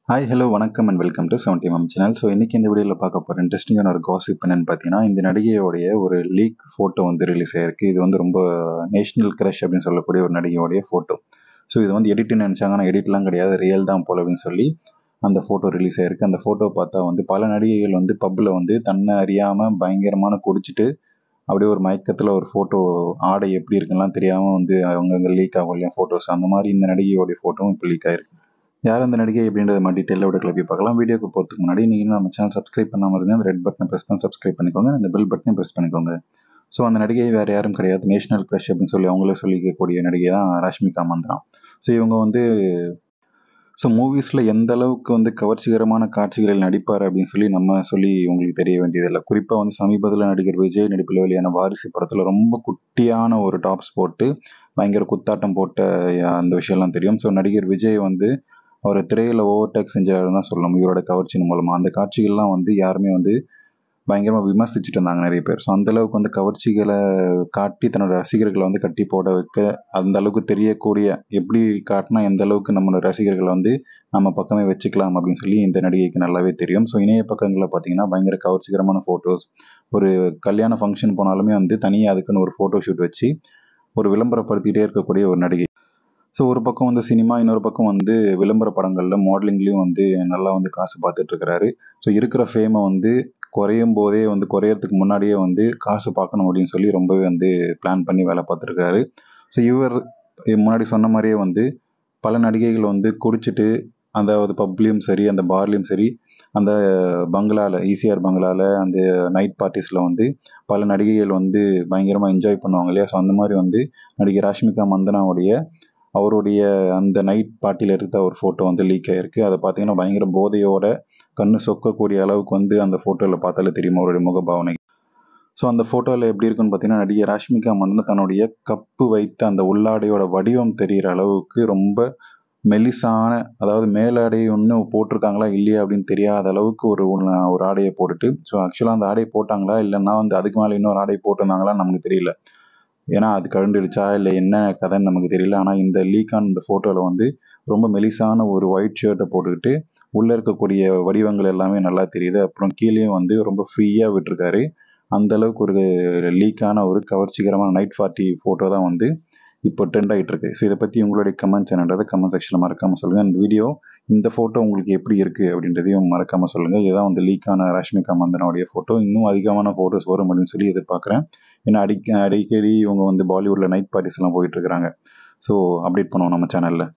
hi hello வணக்கம் and welcome to seventy MM channel so இன்றைக்கி இந்த வீடியோவில் பார்க்க போகிற இன்ட்ரெஸ்டிங்கான ஒரு காசிப் என்னன்னு பார்த்தீங்கன்னா இந்த நடிகையோடைய ஒரு லீக் ஃபோட்டோ வந்து ரிலீஸ் ஆயிருக்கு இது வந்து ரொம்ப நேஷனல் கிரஷ் அப்படின்னு சொல்லக்கூடிய ஒரு நடிகையோடைய ஃபோட்டோ ஸோ இது வந்து எடிட்னு நினச்சாங்க ஆனால் எடிட்லாம் கிடையாது ரியல் தான் போல அப்படின்னு சொல்லி அந்த ஃபோட்டோ ரிலீஸ் ஆயிருக்கு அந்த ஃபோட்டோ பார்த்தா வந்து பல நடிகைகள் வந்து பப்பில் வந்து தன்னை அறியாமல் பயங்கரமான குடிச்சிட்டு அப்படியே ஒரு மயக்கத்தில் ஒரு ஃபோட்டோ ஆடை எப்படி இருக்குலாம் தெரியாமல் வந்து அவங்கங்க லீக் ஆகும் இல்லையா ஃபோட்டோஸ் அந்த மாதிரி இந்த நடிகையோடைய ஃபோட்டோவும் இப்போ லீக் ஆயிருக்கு யார் அந்த நடிகை அப்படின்றத மாதிரி டீட்டெயிலோட கிளப்பி பார்க்கலாம் வீடியோக்கு போகிறதுக்கு முன்னாடி நீங்கள் நம்ம சேனல் சப்ஸ்கிரைப் பண்ணாமல் இருந்தால் அந்த ரெட் பட்டனை ப்ரெஸ் பண்ணி சப்ஸ்கிரைப் பண்ணிக்கோங்க அந்த பெல் பட்டனை ப்ரெஸ் பண்ணிக்கோங்க ஸோ அந்த நடிகை வேறு யாரும் கிடையாது நேஷனல் க்ரஷ் அப்படின்னு சொல்லி அவங்களே சொல்லிக்கக்கூடிய நடிகை தான் ராஷ்மிகா மந்த்ரா ஸோ இவங்க வந்து ஸோ மூவிஸில் எந்த அளவுக்கு வந்து கவர்ச்சிகரமான காட்சிகளில் நடிப்பார் அப்படின்னு சொல்லி நம்ம சொல்லி உங்களுக்கு தெரிய வேண்டியதில்லை குறிப்பாக வந்து சமீபத்தில் நடிகர் விஜய் நடிப்பில் வெளியான வாரிசு படத்தில் ரொம்ப குட்டியான ஒரு டாப்ஸ் போட்டு பயங்கர குத்தாட்டம் போட்ட அந்த விஷயம்லாம் தெரியும் ஸோ நடிகர் விஜய் வந்து அவர் திரையில் ஓவர்டேக் செஞ்சாருன்னு தான் சொல்லணும் இவரோட கவர்ச்சியின் மூலமாக அந்த காட்சிகள்லாம் வந்து யாருமே வந்து பயங்கரமாக விமர்சிச்சுட்டு இருந்தாங்க நிறைய பேர் ஸோ அந்தளவுக்கு வந்து கவர்ச்சிகளை காட்டி தன்னோட ரசிகர்களை வந்து கட்டி போட வைக்க அந்த அளவுக்கு தெரியக்கூடிய எப்படி காட்டினா எந்த அளவுக்கு நம்மளோட ரசிகர்களை வந்து நம்ம பக்கமே வச்சுக்கலாம் அப்படின்னு சொல்லி இந்த நடிகைக்கு நல்லாவே தெரியும் ஸோ இணைய பக்கங்களில் பார்த்தீங்கன்னா பயங்கர கவர்ச்சிகரமான ஃபோட்டோஸ் ஒரு கல்யாண ஃபங்க்ஷன் போனாலுமே வந்து தனியாக அதுக்குன்னு ஒரு ஃபோட்டோ ஷூட் வச்சு ஒரு விளம்பரப்படுத்திகிட்டே இருக்கக்கூடிய ஒரு நடிகை ஸோ ஒரு பக்கம் வந்து சினிமா இன்னொரு பக்கம் வந்து விளம்பர படங்களில் மாடலிங்லேயும் வந்து நல்லா வந்து காசு பார்த்துட்டு இருக்கிறாரு ஸோ இருக்கிற ஃபேமை வந்து குறையும் போதே வந்து குறையறதுக்கு முன்னாடியே வந்து காசு பார்க்கணும் அப்படின்னு சொல்லி ரொம்பவே வந்து பிளான் பண்ணி வேலை பார்த்துருக்காரு ஸோ இவர் முன்னாடி சொன்ன மாதிரியே வந்து பல நடிகைகள் வந்து குடிச்சிட்டு அதாவது பப்லேயும் சரி அந்த பார்லேயும் சரி அந்த பங்களாவில் ஈசிஆர் பங்களாவில் அந்த நைட் பார்ட்டிஸில் வந்து பல நடிகைகள் வந்து பயங்கரமாக என்ஜாய் பண்ணுவாங்க இல்லையா ஸோ அந்த மாதிரி வந்து நடிகை ராஷ்மிகா மந்தனாவுடைய அவருடைய அந்த நைட் பார்ட்டியில் எடுத்த ஒரு ஃபோட்டோ வந்து லீக் ஆகிருக்கு அதை பார்த்தீங்கன்னா பயங்கர போதையோட கண்ணு சொக்கக்கூடிய அளவுக்கு வந்து அந்த ஃபோட்டோவில் பார்த்தாலே தெரியும் அவருடைய முகபாவனை ஸோ அந்த ஃபோட்டோவில் எப்படி இருக்குன்னு பார்த்தீங்கன்னா நடிகை ராஷ்மிகா மந்தனா தன்னுடைய கப்பு வைத்த அந்த உள்ளாடையோட வடிவம் தெரிகிற அளவுக்கு ரொம்ப மெலிசான அதாவது மேலாடை ஒன்று போட்டிருக்காங்களா இல்லையா அப்படின்னு தெரியாத அளவுக்கு ஒரு ஒரு ஆடையை போட்டுட்டு ஸோ ஆக்சுவலாக அந்த ஆடையை போட்டாங்களா இல்லைன்னா வந்து அதுக்கு மேலே இன்னொரு ஆடை போட்டிருந்தாங்களா நமக்கு தெரியல ஏன்னா அது கழண்டுடுச்சா இல்லை என்ன கதைன்னு நமக்கு தெரியல ஆனால் இந்த லீக்கான இந்த ஃபோட்டோவில் வந்து ரொம்ப மெலிசான ஒரு ஒயிட் ஷர்ட்டை போட்டுக்கிட்டு உள்ளே இருக்கக்கூடிய வடிவங்கள் எல்லாமே நல்லா தெரியுது அப்புறம் கீழேயும் வந்து ரொம்ப ஃப்ரீயாக விட்டுருக்காரு அந்த அளவுக்கு ஒரு லீக்கான ஒரு கவர்ச்சிகரமான நைட் பார்ட்டி ஃபோட்டோ தான் வந்து இப்போ ட்ரெண்ட் ஆகிட்டு இருக்கு ஸோ இதை பற்றி உங்களுடைய கமெண்ட்ஸ் என்னன்றதை கமெண்ட் செக்ஷனில் மறக்காமல் சொல்லுங்கள் இந்த வீடியோ இந்த ஃபோட்டோ உங்களுக்கு எப்படி இருக்குது அப்படின்றதையும் மறக்காமல் சொல்லுங்கள் இதுதான் வந்து லீக்கான ராஷ்மிகா மந்தனாவுடைய ஃபோட்டோ இன்னும் அதிகமான ஃபோட்டோஸ் வரும் அப்படின்னு சொல்லி எதிர்பார்க்குறேன் ஏன்னா அடிக்க அடிக்கடி இவங்க வந்து பாலிவுட்டில் நைட் பார்ட்டிஸ் எல்லாம் போயிட்டு இருக்கிறாங்க ஸோ அப்டேட் பண்ணுவோம் நம்ம சேனலில்